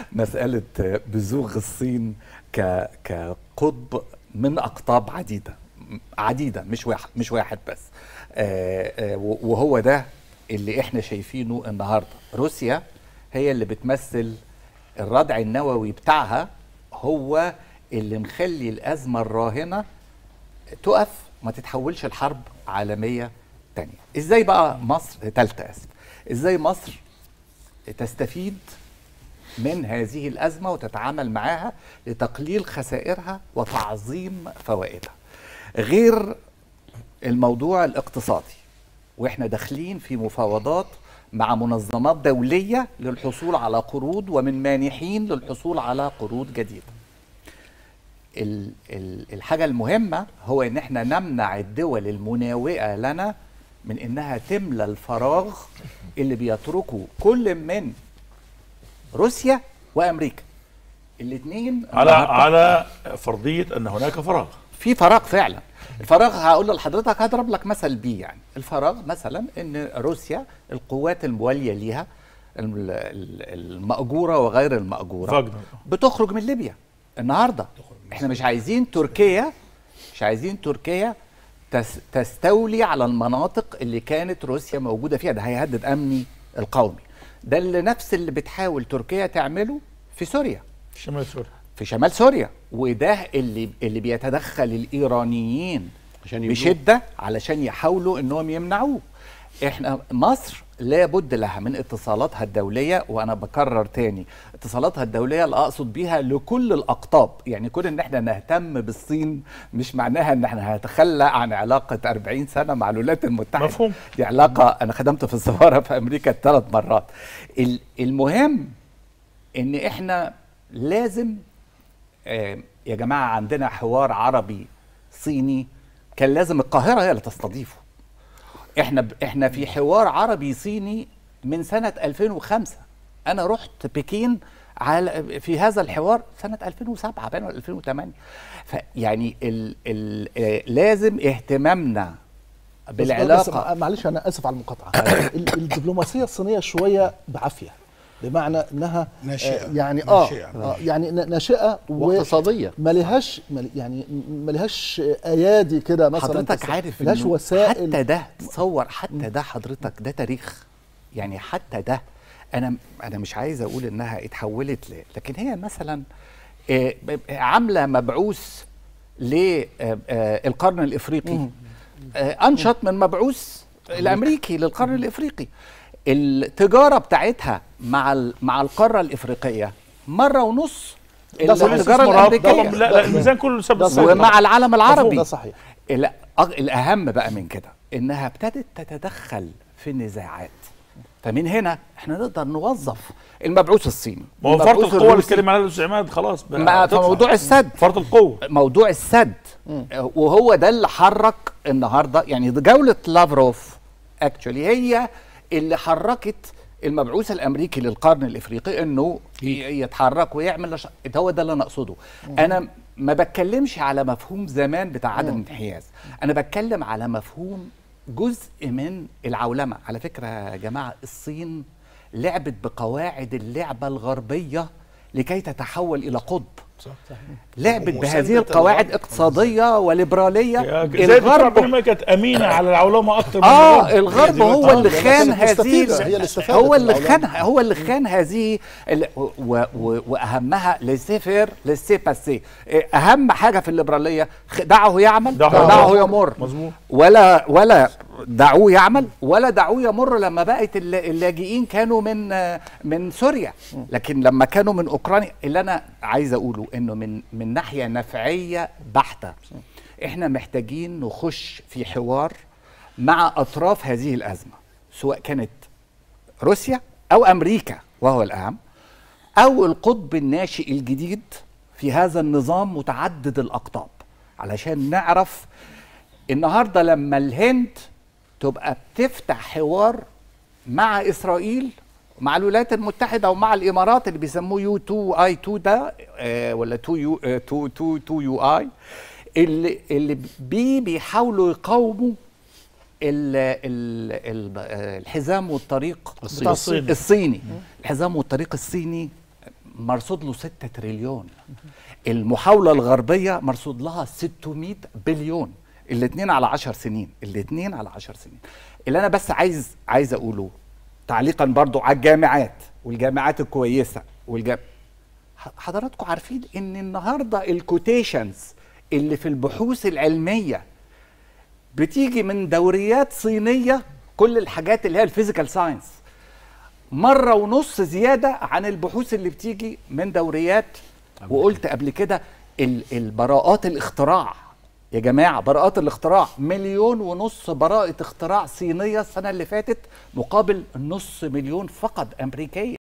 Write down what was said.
مساله بزوغ الصين ك كقطب من اقطاب عديده عديده مش واحد مش واحد بس آه، آه، وهو ده اللي احنا شايفينه النهارده روسيا هي اللي بتمثل الردع النووي بتاعها هو اللي مخلي الازمه الراهنه تقف ما تتحولش لحرب عالميه تانية ازاي بقى مصر ثالثه اسف ازاي مصر تستفيد من هذه الازمه وتتعامل معها لتقليل خسائرها وتعظيم فوائدها غير الموضوع الاقتصادي واحنا داخلين في مفاوضات مع منظمات دوليه للحصول على قروض ومن مانحين للحصول على قروض جديده ال- ال- الحاجه المهمه هو ان احنا نمنع الدول المناوئه لنا من انها تملى الفراغ اللي بيتركه كل من روسيا وامريكا الاثنين على على فرضيه ان هناك فراغ في فراغ فعلا الفراغ هقول لحضرتك هضرب لك مثل بيه يعني الفراغ مثلا ان روسيا القوات المواليه ليها ال- ال- المأجوره وغير المأجوره فاجنر. بتخرج من ليبيا النهارده احنا مش عايزين تركيا مش عايزين تركيا تس تستولي على المناطق اللي كانت روسيا موجوده فيها ده هيهدد امني القومي ده اللي نفس اللي بتحاول تركيا تعمله في سوريا في شمال سوريا في شمال سوريا وده اللي اللي بيتدخل الايرانيين عشان يبنوه. بشده علشان يحاولوا انهم يمنعوه احنا مصر لابد لها من اتصالاتها الدوليه وانا بكرر تاني اتصالاتها الدوليه اللي اقصد بيها لكل الاقطاب يعني كون ان احنا نهتم بالصين مش معناها ان احنا هنتخلى عن علاقه 40 سنه مع الولايات المتحده مفهوم. دي علاقه انا خدمت في السفاره في امريكا ثلاث مرات ال- المهم ان احنا لازم آه، يا جماعه عندنا حوار عربي صيني كان لازم القاهره هي اللي تستضيفه احنا ب... احنا في حوار عربي صيني من سنه 2005 انا رحت بكين على في هذا الحوار سنه 2007 باين ولا 2008 فيعني ال... ال... آه، لازم اهتمامنا بس- بالعلاقه بس معلش انا اسف على المقاطعه ال- الدبلوماسيه الصينيه شويه بعافيه بمعنى انها ناشئة. آه، يعني اه ناشئة. آه، يعني ن- ناشئه و- واقتصاديه ما لهاش ما- يعني ما لهاش ايادي كده مثلا حضرتك تس- عارف ما لهاش إنه وسائل حتى ده تصور حتى ده حضرتك ده تاريخ يعني حتى ده انا انا مش عايز اقول انها اتحولت ل لكن هي مثلا آه، ب- عامله مبعوث للقرن الافريقي آه، انشط من مبعوث الامريكي للقرن الافريقي التجاره بتاعتها مع ال- مع القاره الافريقيه مره ونص ده صحيح. التجاره استثمارات. الامريكيه لا لا الميزان كله سب ده الصفر ومع العالم العربي ده صحيح لا أغ- الاهم بقى من كده انها ابتدت تتدخل في النزاعات فمن هنا احنا نقدر نوظف المبعوث الصيني ما هو فرط المبعوث القوه اللي الروسي اتكلم عليها الاستاذ عماد خلاص بقى مع في تطلع. موضوع السد فرط القوه موضوع السد وهو ده اللي حرك النهارده يعني دي جوله لافروف اكشولي هي اللي حركت المبعوث الامريكي للقرن الافريقي انه ي- يتحرك ويعمل نش- ده هو ده اللي انا اقصده انا ما بتكلمش على مفهوم زمان بتاع عدم الانحياز انا بتكلم على مفهوم جزء من العولمه على فكره يا جماعه الصين لعبت بقواعد اللعبه الغربيه لكي تتحول الى قطب لعبت بهذه وسندت القواعد الغرب. اقتصادية وليبرالية يا ج- زي الدكتور عبد الغرب الرحمن كانت امينه على العولمه اكتر من اه الغرب. الغرب دي هو نقطة. اللي هي خان كانت مستفيدة، هذه هي اللي استفادت هو اللي من العولمة. خان هو اللي خان هذه ال- و- و- واهمها لسيفير لسي باسي اهم حاجه في الليبراليه خ- دعه يعمل دعه دعه يمر. يمر مظبوط. ولا ولا دعوه يعمل ولا دعوه يمر لما بقت الل- اللاجئين كانوا من من سوريا لكن لما كانوا من اوكرانيا اللي انا عايز اقوله انه من من ناحيه نفعيه بحته احنا محتاجين نخش في حوار مع اطراف هذه الازمه سواء كانت روسيا او امريكا وهو الاهم او القطب الناشئ الجديد في هذا النظام متعدد الاقطاب علشان نعرف النهارده لما الهند تبقى بتفتح حوار مع اسرائيل مع الولايات المتحده ومع الامارات اللي بيسموه يو 2 اي 2 ده آه ولا 2 يو 2 2 2 يو اي اللي اللي بيه بيحاولوا يقاوموا ال ال ال الحزام والطريق الصيني. بتاع الصيني الصيني الحزام والطريق الصيني مرصود له 6 تريليون المحاولة الغربية مرصود لها 600 بليون الاثنين على 10 سنين الاثنين على 10 سنين اللي انا بس عايز عايز اقوله تعليقا برضو على الجامعات والجامعات الكويسة والجام... حضراتكم عارفين ان النهارده الكوتيشنز اللي في البحوث العلميه بتيجي من دوريات صينيه كل الحاجات اللي هي الفيزيكال ساينس مره ونص زياده عن البحوث اللي بتيجي من دوريات وقلت قبل كده ال- البراءات الاختراع يا جماعه براءات الاختراع مليون ونص براءه اختراع صينيه السنه اللي فاتت مقابل نص مليون فقط امريكيه